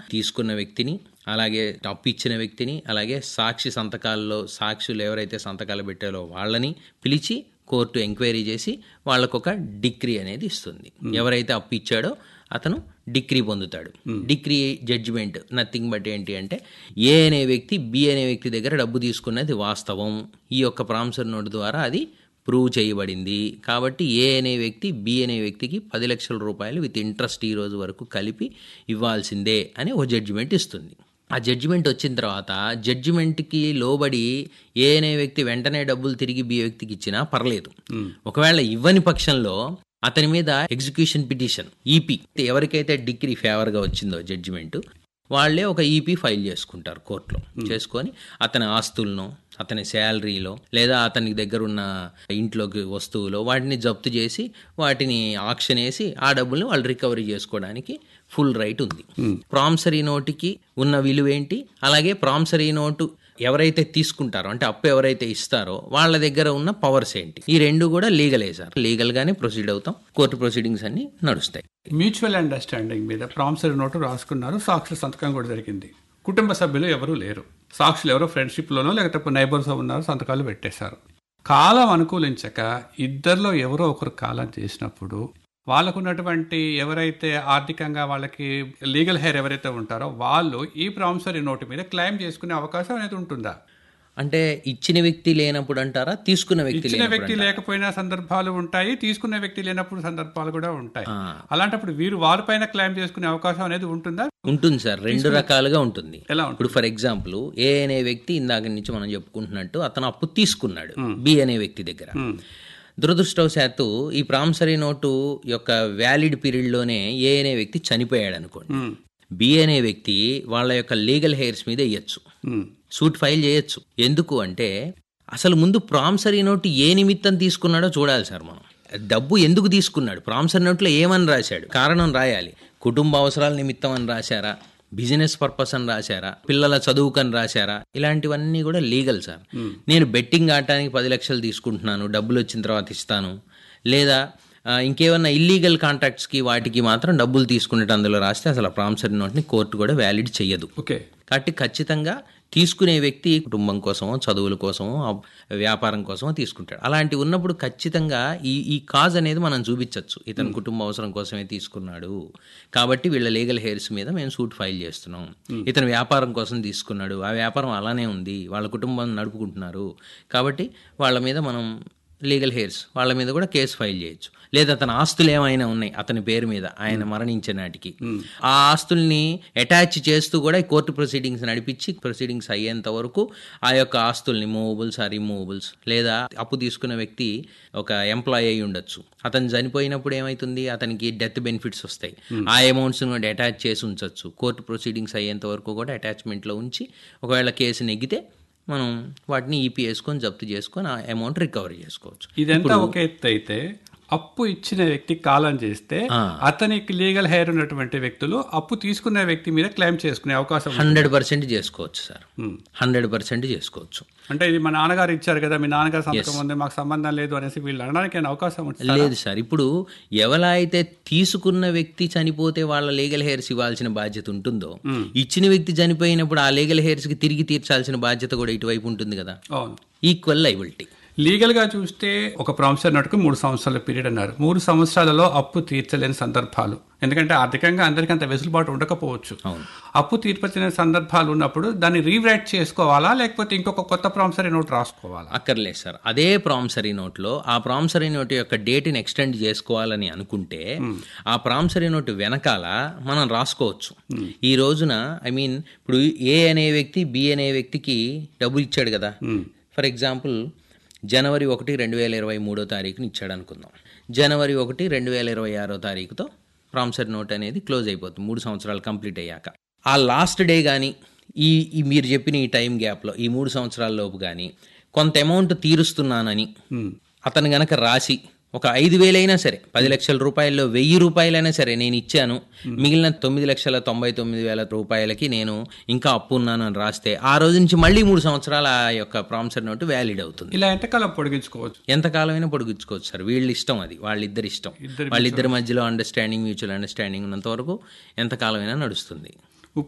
తీసుకున్న వ్యక్తిని అలాగే అప్పు ఇచ్చిన వ్యక్తిని అలాగే సాక్షి సంతకాల్లో సాక్షులు ఎవరైతే సంతకాలు పెట్టారో వాళ్ళని పిలిచి కోర్టు ఎంక్వైరీ చేసి వాళ్ళకు ఒక డిగ్రీ అనేది ఇస్తుంది ఎవరైతే అప్పు ఇచ్చాడో అతను డిగ్రీ పొందుతాడు డిగ్రీ జడ్జిమెంట్ నథింగ్ బట్ ఏంటి అంటే ఏ అనే వ్యక్తి బి అనే వ్యక్తి దగ్గర డబ్బు తీసుకున్నది వాస్తవం ఈ యొక్క ప్రామిసర్ నోట్ ద్వారా అది ప్రూవ్ చేయబడింది కాబట్టి ఏ అనే వ్యక్తి బి అనే వ్యక్తికి పది లక్షల రూపాయలు విత్ ఇంట్రెస్ట్ ఈ రోజు వరకు కలిపి ఇవ్వాల్సిందే అని ఒక జడ్జిమెంట్ ఇస్తుంది ఆ జడ్జిమెంట్ వచ్చిన తర్వాత జడ్జిమెంట్కి లోబడి ఏ అనే వ్యక్తి వెంటనే డబ్బులు తిరిగి బి వ్యక్తికి ఇచ్చినా పర్లేదు ఒకవేళ ఇవ్వని పక్షంలో అతని మీద ఎగ్జిక్యూషన్ పిటిషన్ ఈపీ ఎవరికైతే డిగ్రీ ఫేవర్గా వచ్చిందో జడ్జిమెంట్ వాళ్ళే ఒక ఈపీ ఫైల్ చేసుకుంటారు కోర్టులో చేసుకొని అతని ఆస్తులను అతని శాలరీలో లేదా అతని దగ్గర ఉన్న ఇంట్లోకి వస్తువులో వాటిని జప్తు చేసి వాటిని ఆక్షన్ వేసి ఆ డబ్బుల్ని వాళ్ళు రికవరీ చేసుకోవడానికి ఫుల్ రైట్ ఉంది ప్రామిసరీ నోటుకి ఉన్న విలువ ఏంటి అలాగే ప్రామిసరీ నోటు ఎవరైతే తీసుకుంటారో అంటే అప్పు ఎవరైతే ఇస్తారో వాళ్ళ దగ్గర ఉన్న పవర్స్ ఏంటి ఈ రెండు కూడా లీగలే సార్ లీగల్ గానే ప్రొసీడ్ అవుతాం కోర్టు ప్రొసీడింగ్స్ అన్ని నడుస్తాయి మ్యూచువల్ అండర్స్టాండింగ్ మీద ప్రామిసరీ నోటు రాసుకున్నారు సాక్షుల సంతకం కూడా జరిగింది కుటుంబ సభ్యులు ఎవరూ లేరు సాక్షులు ఎవరో ఫ్రెండ్షిప్లోనో లేకపోతే నైబర్స్ ఉన్నారు సంతకాలు పెట్టేశారు కాలం అనుకూలించక ఇద్దరిలో ఎవరో ఒకరు కాలం చేసినప్పుడు వాళ్ళకున్నటువంటి ఎవరైతే ఆర్థికంగా వాళ్ళకి లీగల్ హెయిర్ ఎవరైతే ఉంటారో వాళ్ళు ఈ ప్రామిసరీ నోటు మీద క్లెయిమ్ చేసుకునే అవకాశం అనేది ఉంటుందా అంటే ఇచ్చిన వ్యక్తి లేనప్పుడు అంటారా తీసుకున్న వ్యక్తి ఇచ్చిన లేనప్పుడు వ్యక్తి లేకపోయినా సందర్భాలు ఉంటాయి తీసుకున్న వ్యక్తి లేనప్పుడు సందర్భాలు కూడా ఉంటాయి ఆ. అలాంటప్పుడు వీరు వారిపైన క్లెయిమ్ చేసుకునే అవకాశం అనేది ఉంటుందా ఉంటుంది సార్ రెండు రకాలుగా ఉంటుంది ఎలా ఉంటుంది ఇప్పుడు ఫర్ ఎగ్జాంపుల్ ఏ అనే వ్యక్తి ఇందాక నుంచి మనం చెప్పుకుంటున్నట్టు అతను అప్పు తీసుకున్నాడు బి అనే వ్యక్తి దగ్గర దురదృష్టవశాత్తు ఈ ప్రామిసరీ నోటు యొక్క వ్యాలిడ్ పీరియడ్లోనే ఏ అనే వ్యక్తి చనిపోయాడు అనుకోండి ఉమ్, బి అనే వ్యక్తి వాళ్ళ యొక్క లీగల్ హెయిర్స్ మీద ఇయ్యచ్చు ఉమ్, సూట్ ఫైల్ చేయొచ్చు ఎందుకు అంటే అసలు ముందు ప్రామిసరీ నోటు ఏ నిమిత్తం తీసుకున్నాడో చూడాలి సార్ మనం డబ్బు ఎందుకు తీసుకున్నాడు ప్రామిసరీ నోట్లో ఏమని రాశాడు కారణం రాయాలి కుటుంబ అవసరాల నిమిత్తం అని రాశారా బిజినెస్ పర్పస్ అని రాశారా పిల్లల చదువుకని రాశారా ఇలాంటివన్నీ కూడా లీగల్ సార్ నేను బెట్టింగ్ ఆడటానికి పది లక్షలు తీసుకుంటున్నాను డబ్బులు వచ్చిన తర్వాత ఇస్తాను లేదా ఆ, ఇంకేమన్నా ఇల్లీగల్ కాంట్రాక్ట్స్కి వాటికి మాత్రం డబ్బులు తీసుకునేట అందులో రాస్తే అసలు ఆ ప్రామిసరీ నోట్ని కోర్టు కూడా వ్యాలిడ్ చెయ్యదు ఓకే కాబట్టి ఖచ్చితంగా తీసుకునే వ్యక్తి కుటుంబం కోసమో చదువుల కోసమో ఆ వ్యాపారం కోసమో తీసుకుంటాడు అలాంటి ఉన్నప్పుడు ఖచ్చితంగా ఈ ఈ కాజ్ అనేది మనం చూపించవచ్చు ఇతను కుటుంబ అవసరం కోసమే తీసుకున్నాడు కాబట్టి వీళ్ళ లీగల్ హెయిర్స్ మీద మేము సూట్ ఫైల్ చేస్తున్నాం ఇతను వ్యాపారం కోసం తీసుకున్నాడు ఆ వ్యాపారం అలానే ఉంది వాళ్ళ కుటుంబం నడుపుకుంటున్నారు కాబట్టి వాళ్ళ మీద మనం లీగల్ హెయిర్స్ వాళ్ళ మీద కూడా కేసు ఫైల్ చేయొచ్చు లేదా అతని ఆస్తులు ఏమైనా ఉన్నాయి అతని పేరు మీద ఆయన మరణించే నాటికి ఆ ఆస్తుల్ని అటాచ్ చేస్తూ కూడా ఈ కోర్టు ప్రొసీడింగ్స్ నడిపించి ప్రొసీడింగ్స్ అయ్యేంత వరకు ఆ యొక్క ఆస్తుల్ని మూవబుల్స్ ఆర్ రిమూవబుల్స్ లేదా అప్పు తీసుకున్న వ్యక్తి ఒక ఎంప్లాయ్ అయి ఉండొచ్చు అతను చనిపోయినప్పుడు ఏమైతుంది అతనికి డెత్ బెనిఫిట్స్ వస్తాయి ఆ అమౌంట్స్ కూడా అటాచ్ చేసి ఉంచవచ్చు కోర్టు ప్రొసీడింగ్స్ అయ్యేంత వరకు కూడా అటాచ్మెంట్లో ఉంచి ఒకవేళ కేసు నెగ్గితే మనం వాటిని ఈపీ వేసుకొని జప్తు చేసుకొని ఆ అమౌంట్ రికవరీ చేసుకోవచ్చు ఇదంతా ఒక ఎత్తు అయితే అప్పు ఇచ్చిన వ్యక్తి కాలం చేస్తే అతనికి లీగల్ హెయిర్ ఉన్నటువంటి వ్యక్తులు అప్పు తీసుకున్న వ్యక్తి మీద క్లెయిమ్ చేసుకునే అవకాశం ఉంది. హండ్రెడ్ పర్సెంట్ చేసుకోవచ్చు సార్ Hmm. హండ్రెడ్ పర్సెంట్ చేసుకోవచ్చు అంటే ఇది మా నాన్నగారు ఇచ్చారు కదా మీ నాన్నగారు సంతకం ఉంది మాకు సంబంధం లేదు అనేసి వీళ్ళు అనడానికి ఏమైనా అవకాశం ఉంటుంది లేదు సార్ ఇప్పుడు ఎవలా అయితే తీసుకున్న వ్యక్తి చనిపోతే వాళ్ళ లీగల్ హెయిర్స్ ఇవ్వాల్సిన బాధ్యత ఉంటుందో ఇచ్చిన వ్యక్తి చనిపోయినప్పుడు ఆ లీగల్ హెయిర్స్ కి తిరిగి తీర్చాల్సిన బాధ్యత కూడా ఇటువైపు ఉంటుంది కదా అవును ఈక్వల్ లైబిలిటీ లీగల్ గా చూస్తే ఒక ప్రామిసర్ నోటుకు మూడు సంవత్సరాల పీరియడ్ అన్నారు మూడు సంవత్సరాలలో అప్పు తీర్చలేని సందర్భాలు ఎందుకంటే ఆర్థికంగా అందరికీ అంత వెసులుబాటు ఉండకపోవచ్చు అవును. అప్పు తీర్చలేని సందర్భాలు ఉన్నప్పుడు దాన్ని రీరైట్ చేసుకోవాలా లేకపోతే ఇంకొక కొత్త ప్రామిసరీ నోట్ రాసుకోవాలా అక్కర్లేదు సార్ అదే ప్రామిసరీ నోట్లో ఆ ప్రామిసరీ నోట్ యొక్క డేట్ని ఎక్స్టెండ్ చేసుకోవాలని అనుకుంటే ఆ ప్రామిసరీ నోట్ వెనకాల మనం రాసుకోవచ్చు ఈ రోజున ఐ మీన్ ఇప్పుడు ఏ అనే వ్యక్తి బి అనే వ్యక్తికి డబ్బులు ఇచ్చాడు కదా ఫర్ ఎగ్జాంపుల్ జనవరి ఒకటి రెండు వేల ఇరవై మూడో తారీఖుని ఇచ్చాడు అనుకుందాం జనవరి ఒకటి రెండు వేల ఇరవై ఆరో తారీఖుతో ప్రామిసరీ నోట్ అనేది క్లోజ్ అయిపోతుంది మూడు సంవత్సరాలు కంప్లీట్ అయ్యాక ఆ లాస్ట్ డే కానీ ఈ ఈ మీరు చెప్పిన ఈ టైం గ్యాప్లో ఈ మూడు సంవత్సరాల లోపు కానీ కొంత అమౌంట్ తీరుస్తున్నానని అతను గనక రాసి ఒక ఐదు వేలైనా సరే పది లక్షల రూపాయల్లో వెయ్యి రూపాయలైనా సరే నేను ఇచ్చాను మిగిలిన తొమ్మిది లక్షల తొంభై తొమ్మిది వేల రూపాయలకి నేను ఇంకా అప్పు ఉన్నాను అని రాస్తే ఆ రోజు నుంచి మళ్ళీ మూడు సంవత్సరాల ఆ యొక్క ప్రామిసర్ నోటు వ్యాలిడ్ అవుతుంది ఇలా ఎంతకాలం పొడిగించుకోవచ్చు ఎంతకాలమైనా పొడిగించుకోవచ్చు సార్ వీళ్ళ ఇష్టం అది వాళ్ళిద్దరి ఇష్టం వాళ్ళిద్దరి మధ్యలో అండర్స్టాండింగ్ మ్యూచువల్ అండర్స్టాండింగ్ ఉన్నంత వరకు ఎంతకాలమైనా నడుస్తుంది